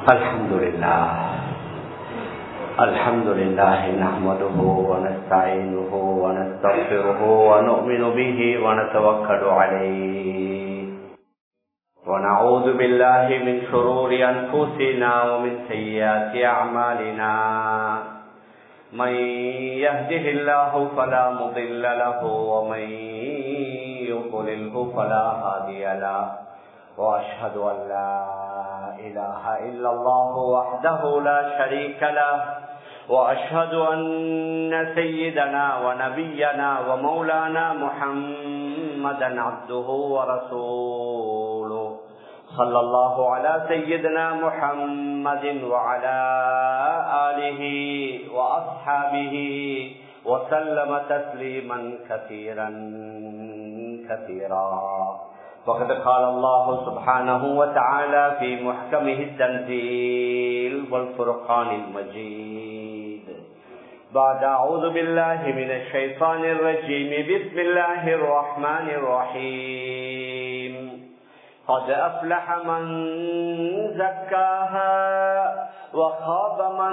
الحمد لله الحمد لله نحمده ونستعينه ونستغفره ونؤمن به ونتوكل عليه ونعوذ بالله من شرور أنفسنا ومن سيئات أعمالنا من يهده الله فلا مضل له ومن يضلله فلا هادي له وأشهد أن لا إله إلا الله وحده لا شريك له وأشهد أن سيدنا ونبينا ومولانا محمدا عبده ورسوله صلى الله على سيدنا محمد وعلى آله وأصحابه وسلم تسليما كثيرا كثيرا وقد قال الله سبحانه وتعالى في محكمه التنزيل والفرقان المجيد بعد أعوذ بالله من الشيطان الرجيم بسم الله الرحمن الرحيم قد أفلح من زكاها وخاب من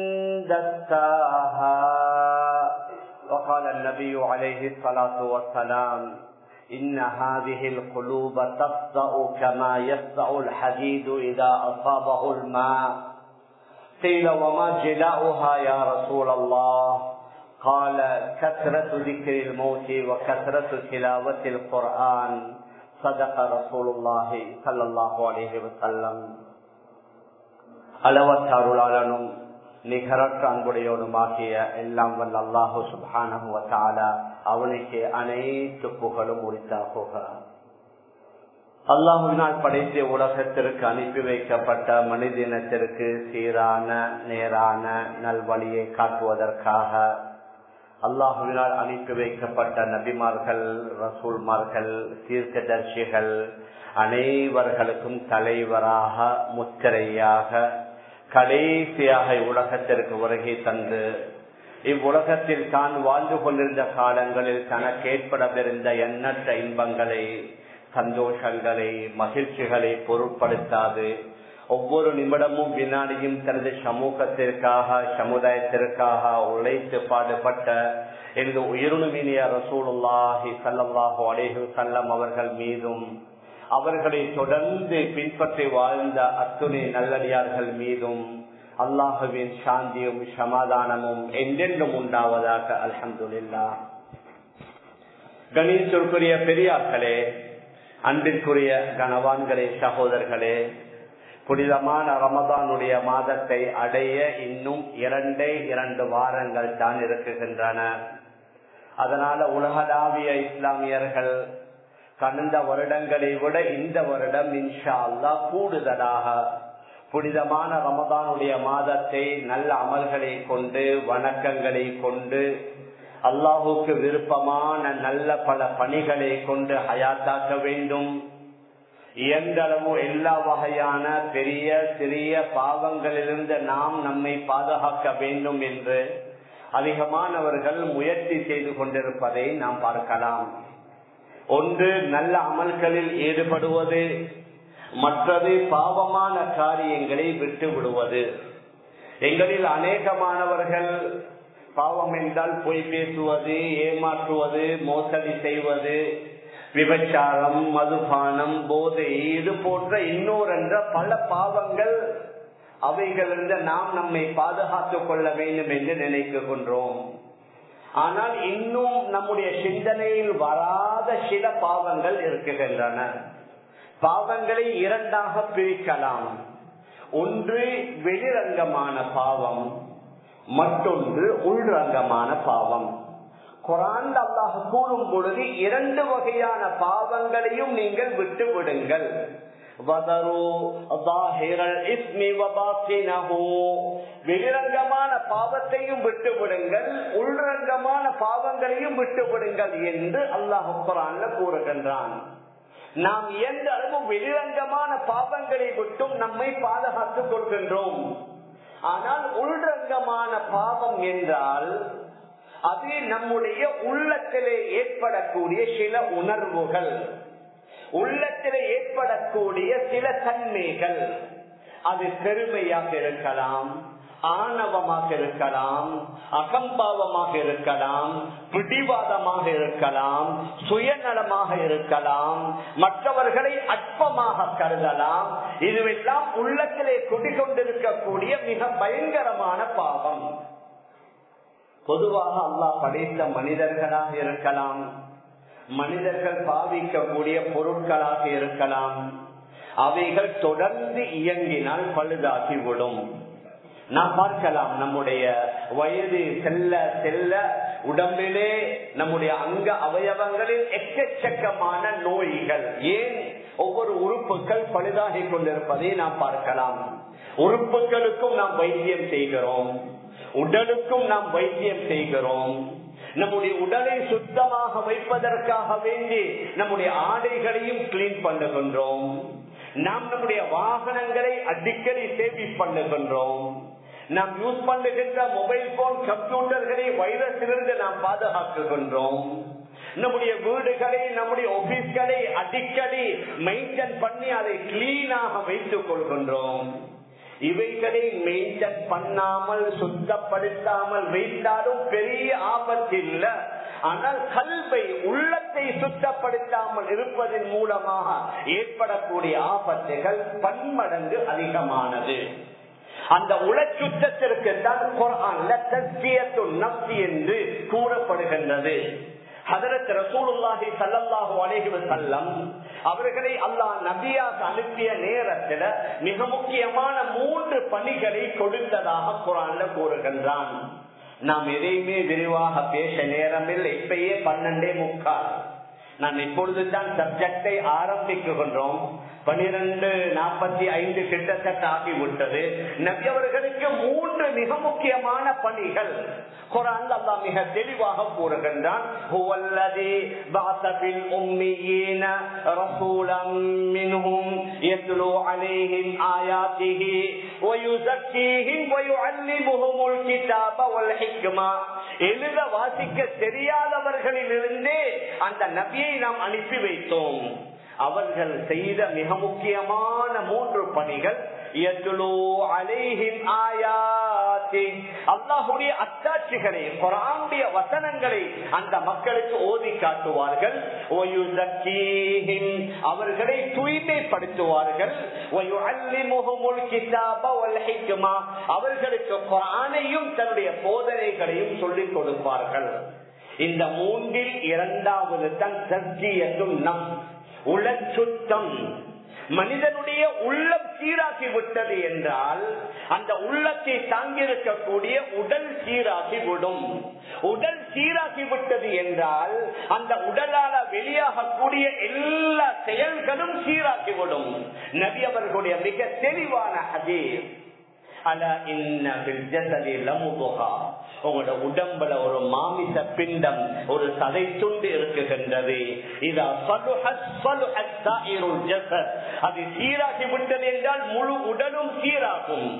دساها وقال النبي عليه الصلاة والسلام إن هذه القلوب تفضأ كما يفضأ الحديد إذا أصابه الماء قيل وما جلاؤها يا رسول الله قال كثرة ذكر الموت وكثرة تلاوة القرآن صدق رسول الله صلى الله عليه وسلم அளவற்ற அருளாளனும் நிகரற்ற அன்புடையோனுமாகிய எல்லாம் வல்ல அல்லாஹு சுபான அவனுக்கு அனைத்து புகழும் உரித்தாகுக அல்லாஹுவினால் படைத்த உலகத்திற்கு அனுப்பி வைக்கப்பட்ட மனிதினத்திற்கு சீரான நேரான நல்வழியை காட்டுவதற்காக அல்லாஹுவினால் அனுப்பி வைக்கப்பட்ட நபிமார்கள் ரசூல்மார்கள் தீர்க்கதர்சிகள் அனைவர்களுக்கும் தலைவராக முத்திரையாக கடைசியாக உலகத்திற்கு வருகை தந்து இவ்வுலகத்தில் தான் வாழ்ந்து கொண்டிருந்த காலங்களில் தனக்கு ஏற்படவிருந்த எண்ணற்ற இன்பங்களை சந்தோஷங்களை மகிழ்ச்சிகளை பொருட்படுத்தாது ஒவ்வொரு நிமிடமும் வினாடியும் தனது சமூகத்திற்காக சமுதாயத்திற்காக உழைத்து பாடுபட்ட எனது உயிருணுமினிய ரசூலுல்லாஹி சல்லாஹு அலேஹு சல்லம் அவர்கள் மீதும் அவர்களை தொடர்ந்து பின்பற்றி வாழ்ந்த அத்துணை நல்லடியார்கள் மீதும் அல்லாஹுவின் சாந்தியும் சமாதானமும் என்றென்றும் உண்டாவதாக அலமதுல்லா கணேசருக்குரிய பெரியார்களே அன்பிற்குரிய கனவான்களே சகோதரர்களே புனிதமான ரமதானுடைய மாதத்தை அடைய இன்னும் இரண்டே இரண்டு வாரங்கள் தான் இருக்குகின்றன அதனால உலகளாவிய இஸ்லாமியர்கள் கடந்த வருடங்களை விட இந்த வருடம் இன்ஷா அல்லா கூடுதலாக புனிதமான ரமதானுடைய மாதத்தை நல்ல அமல்களை கொண்டு வணக்கங்களை கொண்டு அல்லாஹுக்கு விருப்பமான நல்ல பல பணிகளை கொண்டு ஹயாத்தாக்க வேண்டும் இயன்றளவு எல்லா வகையான பெரிய சிறிய பாவங்களிலிருந்து நாம் நம்மை பாதுகாக்க வேண்டும் என்று அதிகமானவர்கள் முயற்சி செய்து கொண்டிருப்பதை நாம் பார்க்கலாம் ஒன்று நல்ல அமல்களில் ஈடுபடுவது மற்றது பாவமான காரியங்களை விட்டு விடுவது எங்களில் அநேகமானவர்கள் பாவம் என்றால் பொய் பேசுவது ஏமாற்றுவது மோசடி செய்வது விபச்சாரம் மதுபானம் போதை இது போன்ற இன்னொரென்ற பல பாவங்கள் அவைகளிலிருந்து நாம் நம்மை பாதுகாத்துக் கொள்ள வேண்டும் என்று நினைக்கின்றோம் ஆனால் இன்னும் நம்முடைய சிந்தனையில் வராத சில பாவங்கள் இருக்குகின்றன பாவங்களை இரண்டாக பிரிக்கலாம் ஒன்று வெளிரங்கமான பாவம் மற்றொன்று உள்ரங்கமான பாவம் குரான் அல்லாஹ் கூறும் பொழுது இரண்டு வகையான பாவங்களையும் நீங்கள் விட்டு விடுங்கள் வெளிரங்கமான பாவத்தையும் விட்டு விடுங்கள் உள்ரங்கமான பாவங்களையும் விட்டு விடுங்கள் என்று அல்லாஹ் குரான்ல கூறுகின்றான் நாம் எந்த அளவு வெளிரங்கமான பாவங்களை விட்டும் நம்மை பாதுகாத்துக் கொள்கின்றோம் ஆனால் உள்ரங்கமான பாவம் என்றால் அது நம்முடைய உள்ளத்திலே ஏற்படக்கூடிய சில உணர்வுகள் உள்ளத்திலே ஏற்படக்கூடிய சில தன்மைகள் அது பெருமையாக இருக்கலாம் ஆணவமாக இருக்கலாம் அகம்பாவமாக இருக்கலாம் பிடிவாதமாக இருக்கலாம் சுயநலமாக இருக்கலாம் மற்றவர்களை அற்பமாக கருதலாம் இதுவெல்லாம் உள்ளத்திலே குடிகொண்டிருக்கக்கூடிய மிக பயங்கரமான பாவம் பொதுவாக அல்லாஹ் படைத்த மனிதர்களாக இருக்கலாம் மனிதர்கள் பாவிக்கக்கூடிய பொருட்களாக இருக்கலாம் அவைகள் தொடர்ந்து இயங்கினால் பழுதாகிவிடும் நாம் பார்க்கலாம் நம்முடைய வயது செல்ல செல்ல உடம்பிலே நம்முடைய அங்க அவயவங்களில் எக்கச்சக்கமான நோய்கள் ஏன் ஒவ்வொரு உறுப்புகள் பழுதாகி கொண்டிருப்பதை நாம் பார்க்கலாம் உறுப்புகளுக்கும் நாம் வைத்தியம் செய்கிறோம் உடலுக்கும் நாம் வைத்தியம் செய்கிறோம் நம்முடைய உடலை சுத்தமாக வைப்பதற்காக வேண்டி நம்முடைய ஆடைகளையும் கிளீன் பண்ணுகின்றோம் நாம் நம்முடைய வாகனங்களை அடிக்கடி சேவை பண்ணுகின்றோம் நாம் யூஸ் பண்ணுகின்ற மொபைல் போன் கம்ப்யூட்டர்களை வைரஸிலிருந்து நாம் பாதுகாக்குகின்றோம் நம்முடைய வீடுகளை நம்முடைய ஆபீஸ்களை அடிக்கடி மெயின்டைன் பண்ணி அதை கிளீனாக வைத்துக் கொள்கின்றோம் இவைகளை மெயின்டைன் பண்ணாமல் சுத்தப்படுத்தாமல் வைத்தாலும் பெரிய ஆபத்து இல்லை ஆனால் கல்வை உள்ளத்தை சுத்தப்படுத்தாமல் இருப்பதன் மூலமாக ஏற்படக்கூடிய ஆபத்துகள் பன்மடங்கு அதிகமானது அந்த உளச்சுத்தத்திற்கு தான் குரான்ல தஸ்கியத்து நப்சி என்று கூறப்படுகின்றது ஹதரத் ரசூலுல்லாஹி சல்லல்லாஹு அலைஹி வஸல்லம் அவர்களை அல்லாஹ் நபியாக அனுப்பிய நேரத்தில் மிக முக்கியமான மூன்று பணிகளை கொடுத்ததாக குரான்ல கூறுகின்றான் நாம் எதையுமே விரிவாக பேச நேரமில்லை இப்பயே பன்னெண்டே முக்கால் நான் இப்பொழுதுதான் சப்ஜெக்டை ஆரம்பிக்குகின்றோம் பனிரெண்டு நாற்பத்தி ஐந்து கிட்டத்தட்ட ஆகிவிட்டது நபியவர்களுக்கு மூன்று மிக முக்கியமான பணிகள் குரான் அல்லா மிக தெளிவாக கூறுகின்றான் எழுத வாசிக்க தெரியாதவர்களிலிருந்தே அந்த நபியை நாம் அனுப்பி வைத்தோம் அவர்கள் செய்த மிக முக்கியமான மூன்று பணிகள் அல்லாஹுடைய அத்தாட்சிகளை குரானுடைய வசனங்களை அந்த மக்களுக்கு ஓதி காட்டுவார்கள் அவர்களை தூய்மைப்படுத்துவார்கள் அவர்களுக்கு குரானையும் தன்னுடைய போதனைகளையும் சொல்லிக் கொடுப்பார்கள் இந்த மூன்றில் இரண்டாவது தான் சத்தியத்தும் நம் உளச்சுத்தம் மனிதனுடைய உள்ளம் சீராக்கி விட்டது என்றால் அந்த உள்ளத்தை தாங்கியிருக்கக்கூடிய உடல் சீராகி விடும் உடல் சீராகி விட்டது என்றால் அந்த உடலால வெளியாகக்கூடிய எல்லா செயல்களும் சீராக்கிவிடும் நபி அவர்களுடைய மிக தெளிவான அதீர் உங்களோட உடம்புல ஒரு மாமிச பிண்டம் ஒரு சதை துண்டு இருக்குகின்றது அது சீராகி விட்டது என்றால் முழு உடலும் சீராகும்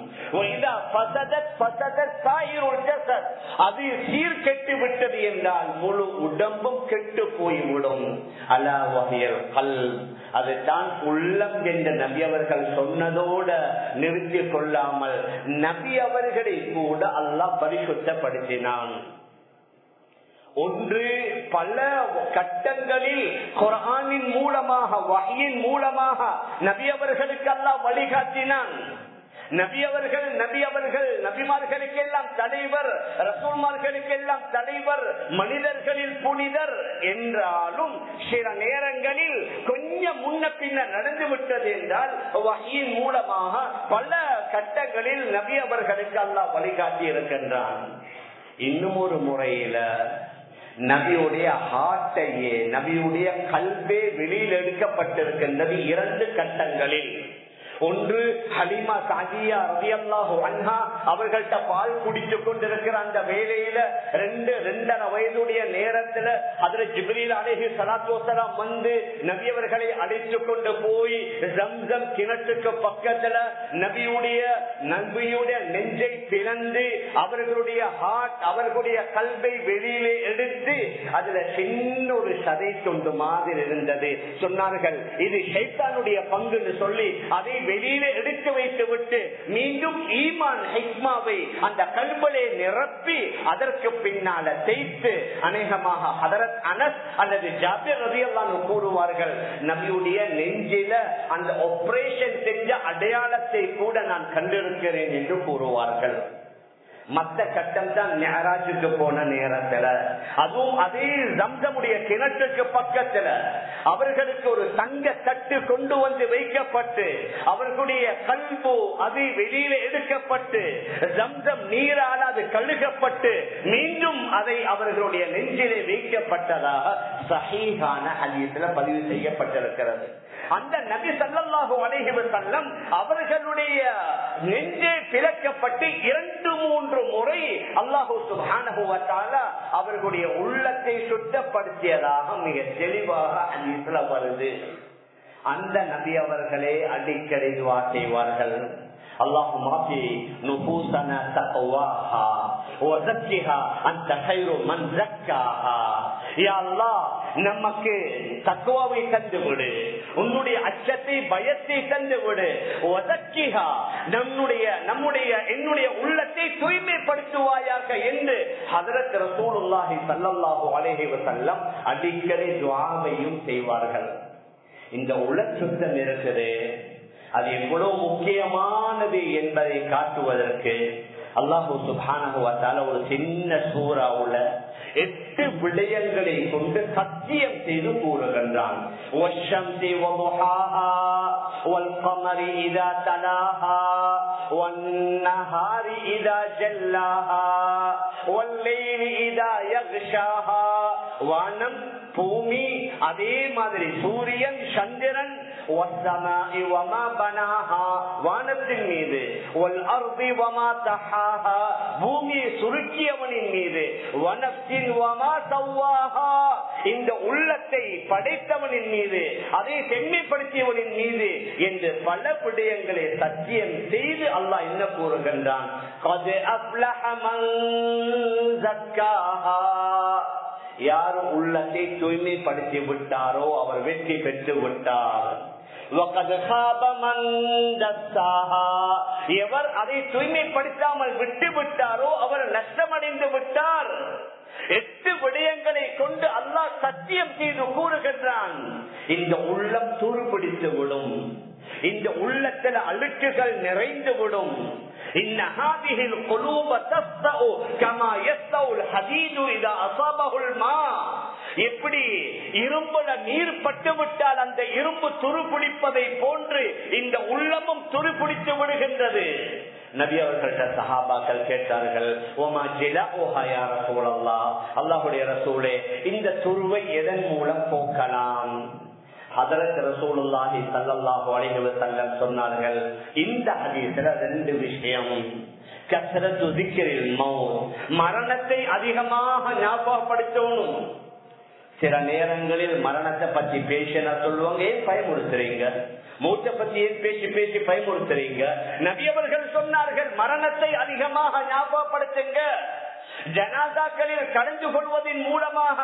அது சீர் கெட்டு விட்டது என்றால் முழு உடம்பும் கெட்டு போய்விடும் அலா வகையல் கல் அதுதான் உள்ளம் என்ற நபி அவர்கள் சொன்னதோட நிறுத்திக் கொள்ளாமல் நபி அவர்களை கூட அல்லாஹ் பரிசுத்தப்படுத்தினான் ஒன்று பல கட்டங்களில் குரானின் மூலமாக வகையின் மூலமாக நபி அவர்களுக்கு எல்லாம் வழிகாட்டினான் நபி அவர்கள் நபி அவர்கள் நபிமார்களுக்கெல்லாம் தலைவர் ரசூல்மார்களுக்கெல்லாம் தலைவர் மனிதர்களில் புனிதர் என்றாலும் சில நேரங்களில் கொஞ்சம் முன்ன பின்ன நடந்து விட்டது என்றால் வகையின் மூலமாக பல கட்டங்களில் நபி அவர்களுக்கு அல்லாஹ் வழிகாட்டி இருக்கின்றான் இன்னும் ஒரு முறையில நபியுடைய ஹார்ட்டையே நபியுடைய கல்வே வெளியில் எடுக்கப்பட்டிருக்கின்றது இரண்டு கட்டங்களில் ஒன்று ஹலிமா சாஜியா ரவியல்லாஹு அன்ஹா அவர்கள்ட்ட பால் குடிச்சு கொண்டிருக்கிற அந்த வேலையில ரெண்டு ரெண்டரை வயதுடைய நேரத்துல அதுல ஜிப்ரீல் அழகி சலாத்தோசலாம் வந்து நபியவர்களை அழைத்து கொண்டு போய் ஜம்சம் கிணற்றுக்கு பக்கத்துல நபியுடைய நபியுடைய நெஞ்சை பிளந்து அவர்களுடைய ஹார்ட் அவர்களுடைய கல்வை வெளியிலே எடுத்து அதுல சின்ன ஒரு சதை துண்டு மாதிரி இருந்தது சொன்னார்கள் இது ஷைத்தானுடைய பங்குன்னு சொல்லி அதை வெளியில எடுக்க வைத்து விட்டு மீண்டும் ஈமான் ஹிக்மாவை அந்த கல்வலை நிரப்பி அதற்கு பின்னால தேய்த்து அநேகமாக ஹதரத் அனஸ் அல்லது ஜாபிர் ரதியெல்லாம் கூறுவார்கள் நபியுடைய நெஞ்சில அந்த ஆபரேஷன் செஞ்ச அடையாளத்தை கூட நான் கண்டிருக்கிறேன் என்று கூறுவார்கள் மத்த கட்டம் தான் ஞாராஜுக்கு போன நேரத்துல அதுவும் அதே ஜம்சமுடைய கிணற்றுக்கு பக்கத்துல அவர்களுக்கு ஒரு தங்க தட்டு கொண்டு வந்து வைக்கப்பட்டு அவர்களுடைய கல்பு அது வெளியில எடுக்கப்பட்டு ஜம்சம் நீரால் அது கழுகப்பட்டு மீண்டும் அதை அவர்களுடைய நெஞ்சிலே வைக்கப்பட்டதாக சஹீகான ஹதீஸ்ல பதிவு செய்யப்பட்டிருக்கிறது அந்த நபி சல்லாஹு அலைஹி வஸல்லம் அவர்களுடைய நெஞ்சே பிளக்கப்பட்டு இரண்டு மூன்று முறை அல்லாஹு சுப்ஹானஹு வ தஆலா அவர்களுடைய உள்ளத்தை சுத்தப்படுத்தியதாக மிக தெளிவாக ஹதீஸ்ல வருது அந்த நபி அவர்களே அடிக்கடி துவா செய்வார்கள் اللهم اعطي نفوسنا تقواها وزكها انت خير من زكاها يا الله நமக்கு தக்குவாவை தந்து விடு உன்னுடைய அச்சத்தை பயத்தை தந்து விடு ஒதக்கிகா நம்முடைய நம்முடைய என்னுடைய உள்ளத்தை தூய்மைப்படுத்துவாயாக என்று ஹதரத் ரசூலுல்லாஹி ஸல்லல்லாஹு அலைஹி வஸல்லம் அடிக்கடி துஆவையும் செய்வார்கள் இந்த உள்ள சுத்தம் இருக்குது அது எவ்வளவு முக்கியமானது என்பதை காட்டுவதற்கு அல்லாஹூ சுபானகுவத்தால ஒரு சின்ன சூறாவுல எட்டு விடயங்களை கொண்டு சத்தியம் செய்து கூறுகின்றான் والقمر إذا تلاها والنهار إذا جلاها والليل إذا يغشاها வானம் பூமி அதே மாதிரி சூரியன் சந்திரன் வானத்தின் மீது பூமியை சுருக்கியவனின் மீது வனத்தின் இந்த உள்ளத்தை படைத்தவனின் மீது அதை செம்மைப்படுத்தியவனின் மீது என்று பல விடயங்களை சத்தியம் செய்து அல்லாஹ் என்ன கூறுகின்றான் யாரும் உள்ளத்தை தூய்மைப்படுத்தி விட்டாரோ அவர் வெற்றி பெற்று விட்டார் எவர் அதை தூய்மைப்படுத்தாமல் விட்டு விட்டாரோ அவர் நஷ்டமடைந்து விட்டார் எட்டு விடயங்களை கொண்டு அல்லாஹ் சத்தியம் செய்து கூறுகின்றான் இந்த உள்ளம் துருபிடித்து விடும் இந்த உள்ளத்தில் அழுக்குகள் நிறைந்து விடும் إن هذه القلوب تسطأ كما يسطأ الحديد إذا أصابه الماء எப்படி இரும்புல நீர் பட்டு விட்டால் அந்த இரும்பு துருபிடிப்பதை போன்று இந்த உள்ளமும் துருபிடித்து விடுகின்றது நபி அவர்கள்ட்ட சஹாபாக்கள் கேட்டார்கள் ஓமா ஜிலா ஓஹாயா ரசூலல்லா அல்லாஹுடைய ரசூலே இந்த துருவை எதன் மூலம் போக்கலாம் ஹதரத் ரசூலுல்லாஹி ஸல்லல்லாஹு அலைஹி வஸல்லம் சொன்னார்கள் இந்த ஹதீஸ்ல ரெண்டு விஷயம் கஸ்ரத்து திக்ரில் மௌத் மரணத்தை அதிகமாக ஞாபகப்படுத்தணும் சில நேரங்களில் மரணத்தை பத்தி பேசினா சொல்லுவாங்க ஏன் பயமுறுத்துறீங்க மூத்த பத்தி ஏன் பேசி பேசி பயமுறுத்துறீங்க நபியவர்கள் சொன்னார்கள் மரணத்தை அதிகமாக ஞாபகப்படுத்துங்க ஜனாதாக்களில் கலந்து கொள்வதன் மூலமாக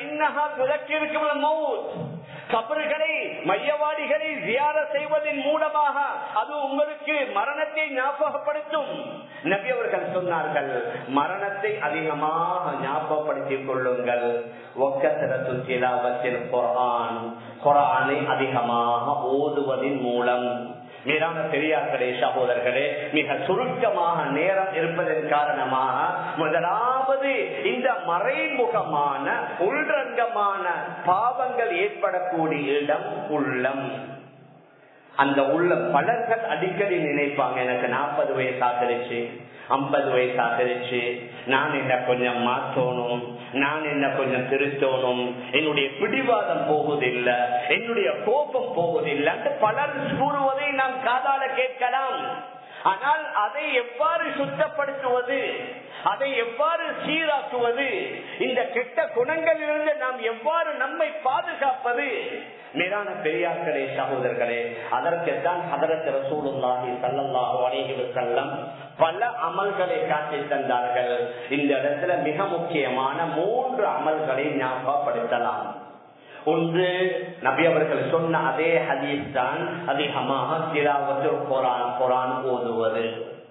கபறுகளை மையவாடிகளை ஜியார செய்வதன் மூலமாக அது உங்களுக்கு மரணத்தை ஞாபகப்படுத்தும் நபி அவர்கள் சொன்னார்கள் மரணத்தை அதிகமாக ஞாபகப்படுத்திக் கொள்ளுங்கள் ஒக்கத்திரத்து சிலாவத்தில் குரான் குரானை அதிகமாக ஓதுவதன் மூலம் மீதான பெரியார்களே சகோதரர்களே மிக சுருக்கமாக நேரம் இருப்பதன் காரணமாக முதலாவது இந்த மறைமுகமான உள்ரங்கமான பாவங்கள் ஏற்படக்கூடிய இடம் உள்ளம் அந்த உள்ள பலர்கள் அடிக்கடி நினைப்பாங்க எனக்கு நாற்பது வயசு ஆகிருச்சு ஐம்பது வயசு ஆகிருச்சு நான் என்ன கொஞ்சம் மாற்றணும் நான் என்ன கொஞ்சம் திருத்தணும் என்னுடைய பிடிவாதம் போவதில்லை என்னுடைய கோபம் போவதில்லை என்று பலர் கூறுவதை நாம் காதால கேட்கலாம் ஆனால் அதை எவ்வாறு சுத்தப்படுத்துவது அதை எவ்வாறு சீராக்குவது இந்த கெட்ட குணங்களிலிருந்து நாம் எவ்வாறு நம்மை பாதுகாப்பது மேலான பெரியார்களே சகோதரர்களே அதற்குத்தான் அதற்கு ரசூலுல்லாஹி சல்லல்லாஹு அலைஹி வஸல்லம் பல அமல்களை காட்டி தந்தார்கள் இந்த இடத்துல மிக முக்கியமான மூன்று அமல்களை ஞாபகப்படுத்தலாம் ஒன்று நபி அவர்கள் சொன்ன அதே ஹதீஸ் தான் அதிகமாக திலாவத்து குரான் குரான் ஓதுவது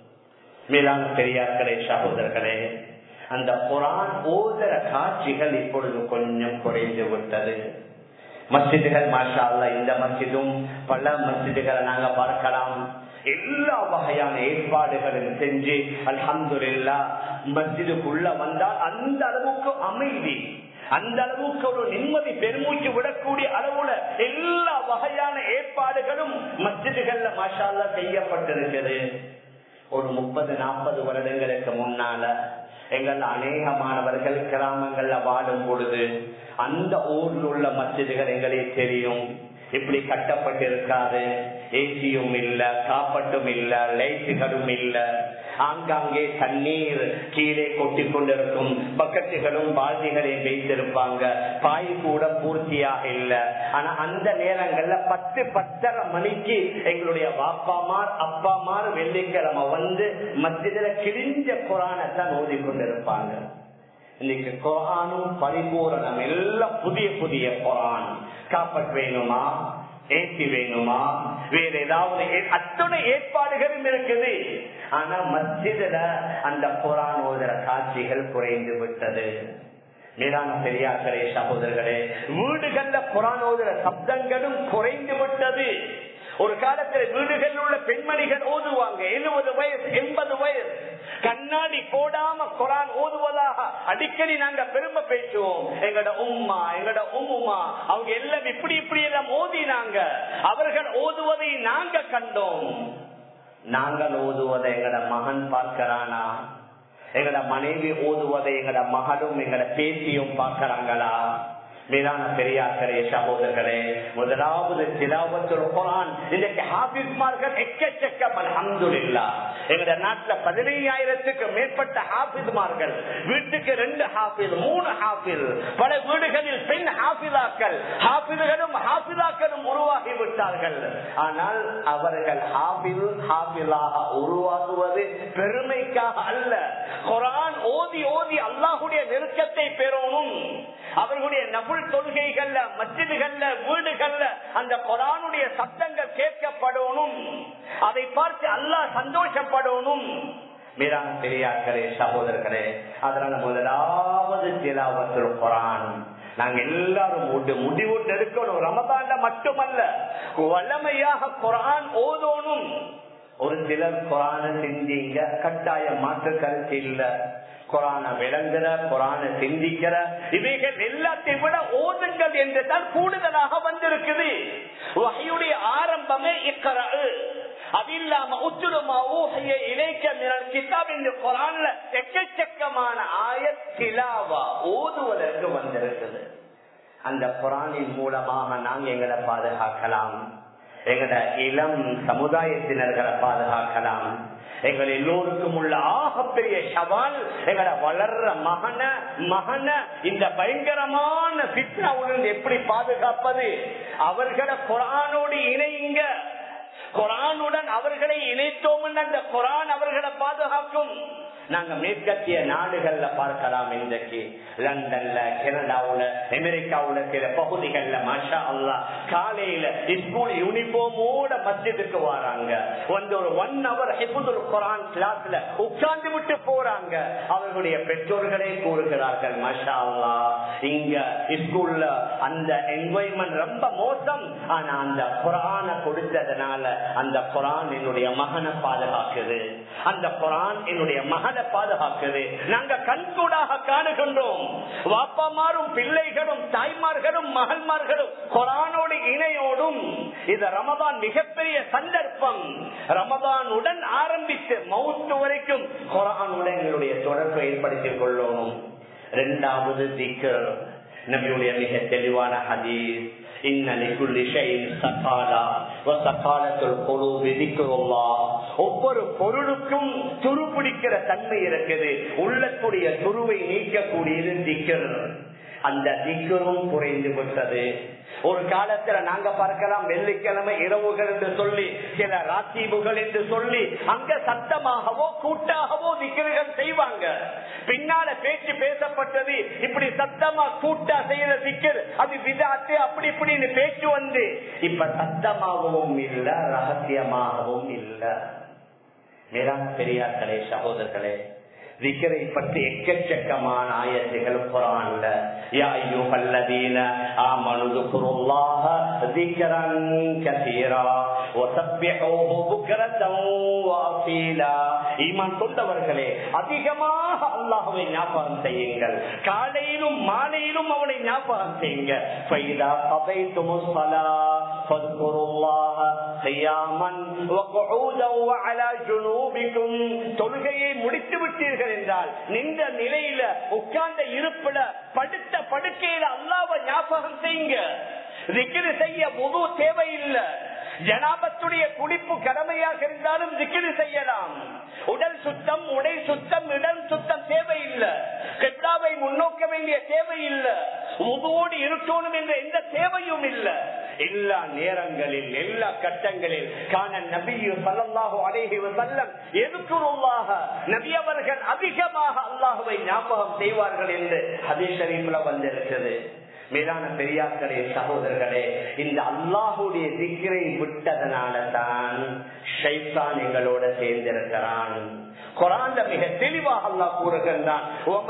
மேலான பெரியார்களே சகோதரர்களே அந்த குரான் ஓதர காட்சிகள் இப்பொழுது கொஞ்சம் குறைந்து விட்டது மஸ்ஜிதுகள் மாஷா அல்லா இந்த மஸ்ஜிதும் பல மஸ்ஜிதுகளை நாங்க பார்க்கலாம் எல்லா வகையான ஏற்பாடுகளும் செஞ்சு அல்ஹம்துல்லா மஸ்ஜிதுக்குள்ள வந்தால் அந்த அளவுக்கு அமைதி அந்த அளவுக்கு ஒரு நிம்மதி பெருமூச்சு விடக்கூடிய அளவுல எல்லா வகையான ஏற்பாடுகளும் மஸ்ஜிதுகள்ல மாஷால்லா செய்யப்பட்டிருக்கிறது ஒரு முப்பது நாற்பது வருடங்களுக்கு முன்னால எங்கள் அநேகமானவர்கள் கிராமங்கள்ல வாழும் பொழுது அந்த ஊரில் உள்ள மசிதிகள் எங்களுக்கு தெரியும் இப்படி கட்டப்பட்டிருக்காது ஏசியும் இல்ல காப்பட்டும் இல்ல லைட்டுகளும் இல்ல ஆங்காங்கே தண்ணீர் கீழே கொட்டி கொண்டிருக்கும் பக்கத்துகளும் பால்திகளையும் வைத்திருப்பாங்க பாய் கூட பூர்த்தியாக இல்ல ஆனா அந்த நேரங்கள்ல பத்து பத்தரை மணிக்கு எங்களுடைய பாப்பாமார் அப்பாமார் வெள்ளிக்கிழமை வந்து மத்தியில கிழிஞ்ச குரானத்தான் ஓதி கொண்டிருப்பாங்க இன்னைக்கு குரானும் பரிபூரணம் எல்லாம் புதிய புதிய குரான் காப்பட் வேணுமா ஏசி வேணுமா வேற ஏதாவது அத்தனை ஏற்பாடுகளும் இருக்குது ஆனா மஸ்ஜிதுல அந்த குரான் ஓதுற காட்சிகள் குறைந்து விட்டது மேலான பெரியார்களே சகோதரர்களே வீடுகள்ல குரான் ஓதுற சப்தங்களும் குறைந்து விட்டது ஒரு காலத்துல வீடுகளில் உள்ள பெண்மணிகள் ஓதுவாங்க எழுபது வயசு எண்பது வயசு கண்ணாடி போடாம குரான் ஓதுவதாக அடிக்கடி நாங்க பெருமை பேசுவோம் எங்கட உம்மா எங்கட உம்முமா அவங்க எல்லாம் இப்படி இப்படி எல்லாம் ஓதினாங்க அவர்கள் ஓதுவதை நாங்க கண்டோம் நாங்கள் ஓதுவதை எங்கட மகன் பார்க்கிறானா எங்கட மனைவி ஓதுவதை எங்கட மகளும் எங்கட பேத்தியும் பார்க்கிறாங்களா மேலான பெரியார்களே சகோதரர்களே முதலாவது திலாவத்துல் குரான் இன்றைக்கு ஹாபிஸ்மார்கள் எக்கச்சக்கம் அல்ஹம்துலில்லா எங்க நாட்டுல பதினையாயிரத்துக்கு மேற்பட்ட ஹாபிஸ்மார்கள் வீட்டுக்கு ரெண்டு ஹாபில் மூணு ஹாபில் பல வீடுகளில் பெண் ஹாபிலாக்கள் ஹாபில்களும் ஹாபிலாக்களும் உருவாகி விட்டார்கள் ஆனால் அவர்கள் ஹாபில் ஹாபிலாக உருவாகுவது பெருமைக்காக அல்ல குரான் ஓதி ஓதி அல்லாஹுடைய நெருக்கத்தை பெறணும் அவர்களுடைய நபுள் தொழுகைகள்ல மஸ்ஜிதுகள்ல வீடுகள்ல அந்த குரானுடைய சத்தங்கள் கேட்கப்படணும் அதை பார்த்து அல்லாஹ் சந்தோஷப்படணும் மீரான பெரியார்களே சகோதரர்களே அதனால முதலாவது திலாவத்தில் குரான் நாங்க எல்லாரும் முடிவு எடுக்கணும் ரமதான்ல மட்டுமல்ல வல்லமையாக குரான் ஓதோனும் ஒரு சிலர் குரான சிந்திங்க கட்டாய மாற்று கருத்து இல்ல குரான விளங்குற குரான சிந்திக்கிற இவைகள் எல்லாத்தையும் விட ஓதுங்கள் என்று தான் கூடுதலாக வந்திருக்குது வகையுடைய ஆரம்பமே இக்கர அது இல்லாம உத்துடுமா ஊகைய இணைக்க கிதாப் இந்த குரான்ல எக்கச்சக்கமான ஆயத்திலாவா ஓதுவதற்கு வந்திருக்குது அந்த குரானின் மூலமாக நாங்க எங்களை பாதுகாக்கலாம் எங்கட இளம் சமுதாயத்தினர்களை பாதுகாக்கலாம் எங்கள் எல்லோருக்கும் உள்ள ஆகப்பெரிய சவால் எங்களை வளர்ற மகன மகன இந்த பயங்கரமான பித்னாவுடன் எப்படி பாதுகாப்பது அவர்களை குரானோடு இணையுங்க குரானுடன் அவர்களை இணைத்தோம் அந்த குரான் அவர்களை பாதுகாக்கும் நாங்க மேற்கத்திய நாடுகள்ல பார்க்கலாம் இன்றைக்கு லண்டன்ல கனடாவுல அமெரிக்காவுல சில பகுதிகள்ல மாஷா அல்லா காலையில ஸ்கூல் யூனிஃபார்மோட மஸ்ஜிதுக்கு வராங்க வந்து ஒரு ஒன் ஹவர் ஹிபுதுல் குரான் கிளாஸ்ல உட்கார்ந்து விட்டு போறாங்க அவர்களுடைய பெற்றோர்களே கூறுகிறார்கள் மாஷா அல்லா இங்க ஸ்கூல்ல அந்த என்வாய்மெண்ட் ரொம்ப மோசம் ஆனா அந்த குரான கொடுத்ததுனால அந்த குரான் என்னுடைய மகனை பாதுகாக்குது அந்த குரான் என்னுடைய மகனை பாதுகாக்குது நாங்க கண்கூடாக காணுகின்றோம் வாப்பாமாரும் பிள்ளைகளும் தாய்மார்களும் மகன்மார்களும் குரானோடு இணையோடும் இது ரமதான் மிகப்பெரிய சந்தர்ப்பம் ரமதானுடன் ஆரம்பித்து மவுத்து வரைக்கும் குரானுடன் எங்களுடைய தொடர்பை ஏற்படுத்திக் கொள்ளணும் இரண்டாவது திக்கர் நபியுடைய மிக தெளிவான ஹதீஸ் ஒவ்வொரு பொருளுக்கும் துரு பிடிக்கிற தன்மை இருக்குது உள்ளத்துடைய துருவை நீக்கக்கூடியது திக்கிறது அந்த திக்கரும் குறைந்து விட்டது ஒரு காலத்துல நாங்க பார்க்கலாம் வெள்ளிக்கிழமை இரவுகள் என்று சொல்லி சில ராத்தீபுகள் என்று சொல்லி அங்க சத்தமாகவோ கூட்டாகவோ திக்கர்கள் செய்வாங்க பின்னால பேச்சு பேசப்பட்டது இப்படி சத்தமா கூட்டா செய்யற திக்கர் அது விதாத்து அப்படி இப்படின்னு பேச்சு வந்து இப்ப சத்தமாகவும் இல்ல ரகசியமாகவும் இல்ல மேலான பெரியார்களே சகோதரர்களே திக்கரை பற்றி எக்கச்சக்கமான ஆயத்துகள் குரான்ல யா ஐயுஹல்லதீன ஆமனு ذكرுல்லாஹ ذكرا كثيرا وسبحوه بكرة واصيلا ஈமான் கொண்டவர்களே அதிகமாக அல்லாஹ்வை ஞாபகம் செய்யுங்கள் காலையிலும் மாலையிலும் அவனை ஞாபகம் செய்யுங்க فإذا قضيتم الصلاة فاذكروا الله قياما وقعودا وعلى جنوبكم தொழுகையை முடித்து விட்டீர்கள் என்றால் நின்ற நிலையில உட்கார்ந்த இருப்பில படுத்த படுக்கையில அல்லாவை ஞாபகம் செய்யுங்க திக்கிரு செய்ய முழு தேவையில்லை ஜனாபத்துடைய குளிப்பு கடமையாக இருந்தாலும் திக்கிரு செய்யலாம் உடல் சுத்தம் உடை சுத்தம் இடம் சுத்தம் தேவையில்லை கெப்டாவை முன்னோக்க வேண்டிய தேவையில்லை முதுவோடு இருக்கணும் என்ற எந்த தேவையும் இல்லை எல்லா நேரங்களில் எல்லா கட்டங்களில் காண நபியு சல்லல்லாஹு அலைஹி வஸல்லம் எதுக்குருவாக நபி அவர்கள் அதிகமாக அல்லாஹுவை ஞாபகம் செய்வார்கள் என்று ஹதீஸ் ஷரீஃப்ல வந்திருக்கிறது மேலான பெரியார்களே சகோதரர்களே இந்த அல்லாஹுடைய திக்கரை விட்டதனால தான் ஷைத்தான் எங்களோட சேர்ந்திருக்கிறான் குரான் மிக தெளிவாக அல்லாஹ் கூறுகின்றான்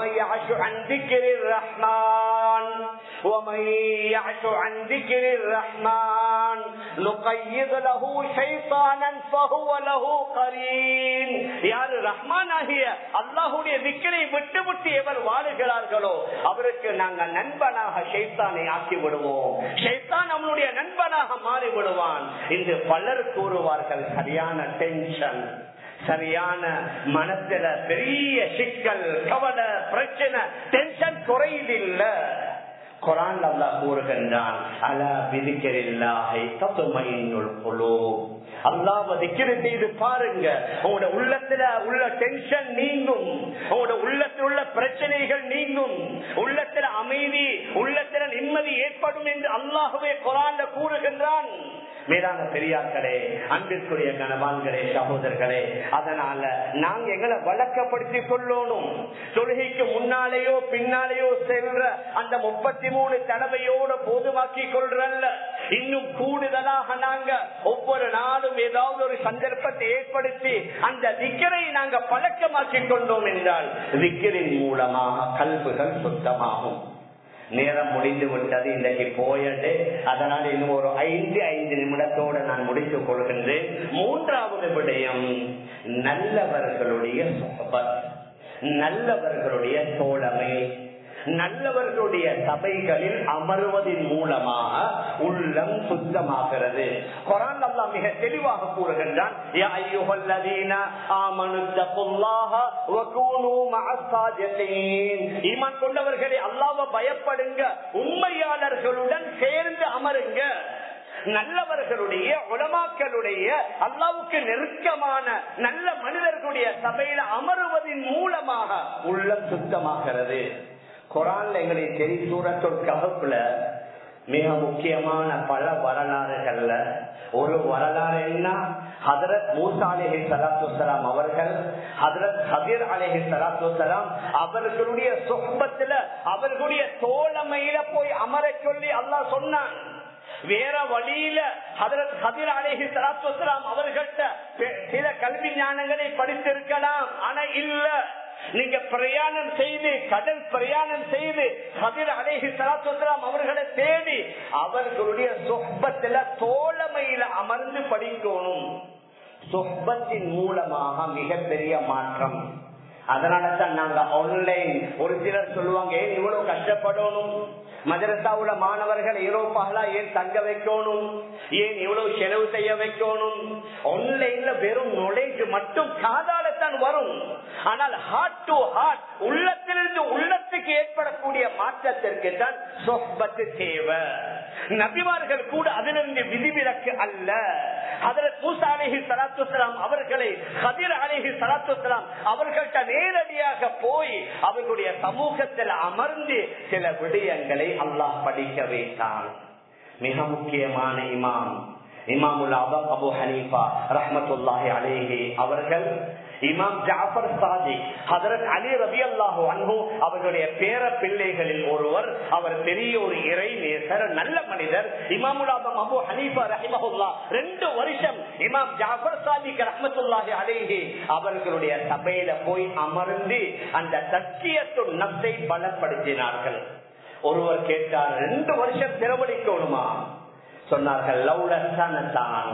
அல்லாஹுடைய திக்கரை விட்டு விட்டு எவர் வாழுகிறார்களோ அவருக்கு நாங்கள் நண்பனாக ஷைத்தானை ஆக்கி விடுவோம் ஷைத்தான் அவனுடைய நண்பனாக மாறி விடுவான் என்று பலர் கூறுவார்கள் சரியான டென்ஷன் சரியான மனத்துல பெரிய சிக்கல் கவலை பிரச்சனை டென்ஷன் குறையதில்லை குரான் அல்லா கூறுகின்றான் அல விதிக்கரில்லாஹை தத்துமையினுள் குழு அல்லாவ திக்கிற செய்து பாருங்க உங்களோட உள்ளத்துல உள்ள டென்ஷன் நீங்கும் உங்களோட உள்ளத்தில் உள்ள பிரச்சனைகள் நீங்கும் உள்ளத்துல அமைதி உள்ளத்துல நிம்மதி ஏற்படும் என்று அல்லாஹுவே குரான்ல கூறுகின்றான் மேலான பெரியார்களே அன்பிற்குரிய கணவான்களே சகோதரர்களே அதனால நாங்க எங்களை வழக்கப்படுத்திக் கொள்ளணும் தொழுகைக்கு முன்னாலேயோ பின்னாலேயோ செல்ற அந்த முப்பத்தி மூணு தடவையோட போதுமாக்கி கொள்றல்ல இன்னும் கூடுதலாக நாங்க ஒவ்வொரு நாளும் ஏதாவது ஒரு சந்தர்ப்பத்தை ஏற்படுத்தி அந்த திக்கரை நாங்க பழக்கமாக்கி கொண்டோம் என்றால் திக்கரின் மூலமாக கல்புகள் சுத்தமாகும் நேரம் முடிந்து விட்டது இன்றைக்கு போயது அதனால் இன்னும் ஒரு ஐந்து ஐந்து நிமிடத்தோடு நான் முடித்துக் கொள்கின்றேன் மூன்றாவது விடயம் நல்லவர்களுடைய சொபத் நல்லவர்களுடைய தோழமை நல்லவர்களுடைய சபைகளில் அமர்வதன் மூலமாக உள்ளம் சுத்தமாகிறது குரான் அல்லா மிக தெளிவாக கூறுகின்றான் ஈமான் கொண்டவர்களே அல்லாவ பயப்படுங்க உண்மையாளர்களுடன் சேர்ந்து அமருங்க நல்லவர்களுடைய உலமாக்களுடைய அல்லாவுக்கு நெருக்கமான நல்ல மனிதர்களுடைய சபையில அமருவதன் மூலமாக உள்ளம் சுத்தமாகிறது குரான்ல எங்களுக்கு தெரி சூரத்தொல் கவப்புல மிக முக்கியமான பல வரலாறுகள்ல ஒரு வரலாறு என்ன ஹதரத் மூசா அலேஹி சலாத்துலாம் அவர்கள் ஹதரத் ஹபீர் அலேஹி சலாத்துலாம் அவர்களுடைய சொப்பத்துல அவர்களுடைய தோழமையில போய் அமர சொல்லி அல்லாஹ் சொன்னான் வேற வழியில ஹதரத் ஹதிர் அலேஹி சலாத்துலாம் அவர்கள்ட்ட சில கல்வி ஞானங்களை படித்திருக்கலாம் ஆனா இல்ல நீங்க பிரயாணம் செய்து கடல் பிரயாணம் செய்து கதிர் அலேஹி சலாத்துலாம் அவர்களை தேடி அவர்களுடைய சொப்பத்துல தோழமையில அமர்ந்து படிக்கணும் சொப்பத்தின் மூலமாக மிகப்பெரிய மாற்றம் அதனால தான் நாங்க ஆன்லைன் ஒரு சிலர் சொல்லுவாங்க ஏன் இவ்வளவு கஷ்டப்படணும் மதரசாவுல மாணவர்கள் ஈரோப்பாகளா ஏன் தங்க வைக்கணும் ஏன் இவ்வளவு செலவு செய்ய வைக்கணும் ஆன்லைன்ல வெறும் நுழைஞ்சு மட்டும் காதாலத்தான் வரும் ஆனால் ஹார்ட் டு ஹார்ட் உள்ளத்திலிருந்து உள்ளத்துக்கு ஏற்படக்கூடிய மாற்றத்திற்கு தான் சொஹ்பத்து தேவை நபிமார்கள் கூட அதிலிருந்து விதிவிலக்கு அல்ல அதில் மூசா அலிஹி சலாத்துலாம் அவர்களை கதிர் அலிஹி சலாத்துலாம் அவர்கள்ட்ட நேரடியாக போய் அவர்களுடைய சமூகத்தில் அமர்ந்து சில விடயங்களை அல்லாஹ் படிக்க வைத்தான் மிக முக்கியமான இமாம் இமாமுல் அபா அபு ஹனீஃபா ரஹமத்துல்லாஹி அலேஹி அவர்கள் இமாம் ஜாஃபர் சாதி ஹதரத் அலி ரபி அல்லாஹு அன்பு அவர்களுடைய பேர பிள்ளைகளில் ஒருவர் அவர் பெரிய ஒரு இறை நேசர் நல்ல மனிதர் இமாமுல் ஆபம் அபு ஹனீஃபா ரஹிமஹுல்லா ரெண்டு வருஷம் இமாம் ஜாஃபர் சாதிக் ரஹமத்துல்லாஹி அலேஹி அவர்களுடைய சபையில போய் அமர்ந்து அந்த தக்கியத்து நத்தை பலப்படுத்தினார்கள் ஒருவர் கேட்டார் ரெண்டு வருஷம் செலவழிக்கணுமா சொன்னார்கள் லவுலத்தான்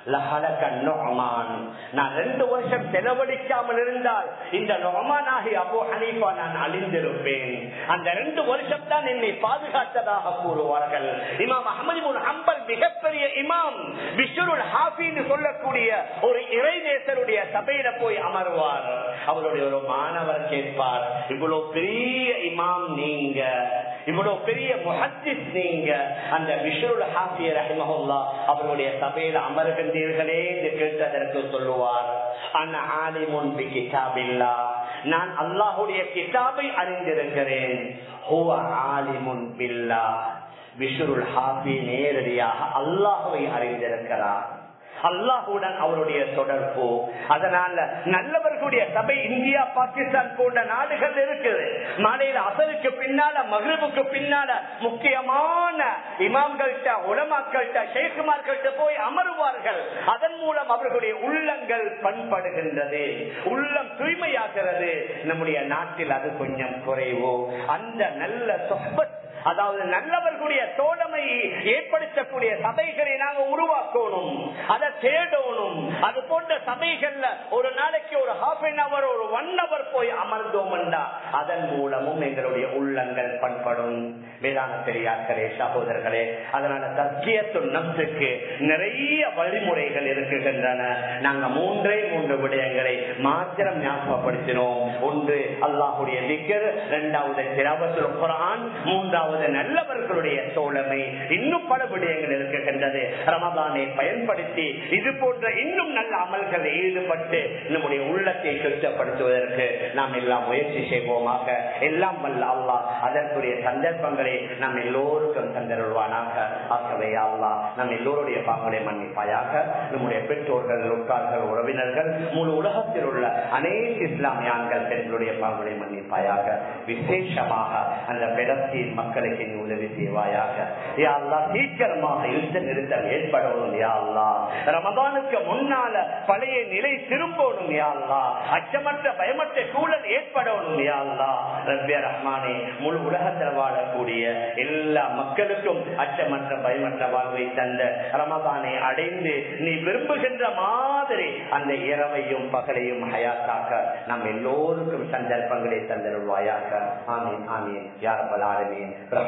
நான் ரெண்டு வருஷம் செலவழிக்காமல் இருந்தால் இந்த நொமானாகி அபோ ஹனீஃபா நான் அழிந்திருப்பேன் அந்த ரெண்டு வருஷம் தான் என்னை பாதுகாத்ததாக கூறுவார்கள் இமாம் அஹமது அம்பல் மிகப்பெரிய இமாம் விஷ்ணுல் ஹாஃபின்னு சொல்லக்கூடிய ஒரு இறைநேசருடைய சபையில போய் அமர்வார் அவருடைய ஒரு மாணவர் கேட்பார் இவ்வளவு பெரிய இமாம் நீங்க இவ்வளவு பெரிய முஹத்திஸ் நீங்க அந்த விஷ்ணுல் ஹாஃபிய ரஹிமஹுல்லா அவருடைய சபையில அமர்கின்றீர்களே என்று கேட்டதற்கு சொல்லுவார் அன் ஆலிமுன் பி கிதாபில்லா நான் அல்லாஹுடைய கிதாபை அறிந்திருக்கிறேன் ஹுவ ஆலிமுன் பில்லா விஷ்ணுல் ஹாஃபி நேரடியாக அல்லாஹுவை அறிந்திருக்கிறார் அல்லாஹுடன் அவருடைய தொடர்பு அதனால நல்லவர்களுடைய சபை இந்தியா பாகிஸ்தான் போன்ற நாடுகள் இருக்குது மாலையில அசலுக்கு பின்னால மகிழ்வுக்கு பின்னால முக்கியமான இமாம்கள்கிட்ட உலமாக்கள்கிட்ட ஷேகுமார்கள்ட்ட போய் அமருவார்கள் அதன் மூலம் அவர்களுடைய உள்ளங்கள் பண்படுகின்றது உள்ளம் தூய்மையாகிறது நம்முடைய நாட்டில் அது கொஞ்சம் குறைவோ அந்த நல்ல சொப்பத் அதாவது நல்லவர்களுடைய தோழமையை ஏற்படுத்தக்கூடிய சபைகளை நாங்க உருவாக்கணும் அதை தேடணும் அது போன்ற சபைகள்ல ஒரு நாளைக்கு ஒரு ஹாஃப் அன் அவர் ஒரு ஒன் அவர் போய் அமர்ந்தோம் அதன் மூலமும் எங்களுடைய உள்ளங்கள் பண்படும் வேதாந்த பெரியார்களே சகோதரர்களே அதனால தத்தியத்து நப்சுக்கு நிறைய வழிமுறைகள் இருக்குகின்றன நாங்க மூன்றே மூன்று விடயங்களை மாத்திரம் ஞாபகப்படுத்தினோம் ஒன்று அல்லாஹுடைய திக்கர் இரண்டாவது திராவத்தில் குரான் மூன்றாவது அதாவது நல்லவர்களுடைய தோழமை இன்னும் பல விடயங்கள் இருக்கின்றது ரமதானை பயன்படுத்தி இது போன்ற இன்னும் நல்ல அமல்கள் ஈடுபட்டு நம்முடைய உள்ளத்தை சுத்தப்படுத்துவதற்கு நாம் எல்லாம் முயற்சி செய்வோமாக எல்லாம் வல்ல அல்லா அதற்குரிய சந்தர்ப்பங்களை நாம் எல்லோருக்கும் தந்தருள்வானாக ஆகவே அல்லா நம் எல்லோருடைய பாங்களை மன்னிப்பாயாக நம்முடைய பெற்றோர்கள் உட்கார்கள் உறவினர்கள் முழு உலகத்தில் உள்ள அனைத்து இஸ்லாமியான்கள் பெண்களுடைய பாங்களை மன்னிப்பாயாக விசேஷமாக அந்த பெடஸ்தீன் மக்கள் மக்களுக்கு நீ உதவி செய்வாயாக யாழ்லா சீக்கிரமாக யுத்த நிறுத்தம் ஏற்படணும் யாழ்லா ரமதானுக்கு முன்னால பழைய நிலை திரும்பணும் யாழ்லா அச்சமற்ற பயமற்ற சூழல் ஏற்படணும் யாழ்லா ரவ்ய ரஹ்மானே முழு உலகத்தில் வாழக்கூடிய எல்லா மக்களுக்கும் அச்சமற்ற பயமற்ற வாழ்வை தந்த ரமதானை அடைந்து நீ விரும்புகின்ற மாதிரி அந்த இரவையும் பகலையும் ஹயாத்தாக்க நம் எல்லோருக்கும் சந்தர்ப்பங்களை தந்தருவாயாக ஆமீன் ஆமீன் யார் பலாரமீன்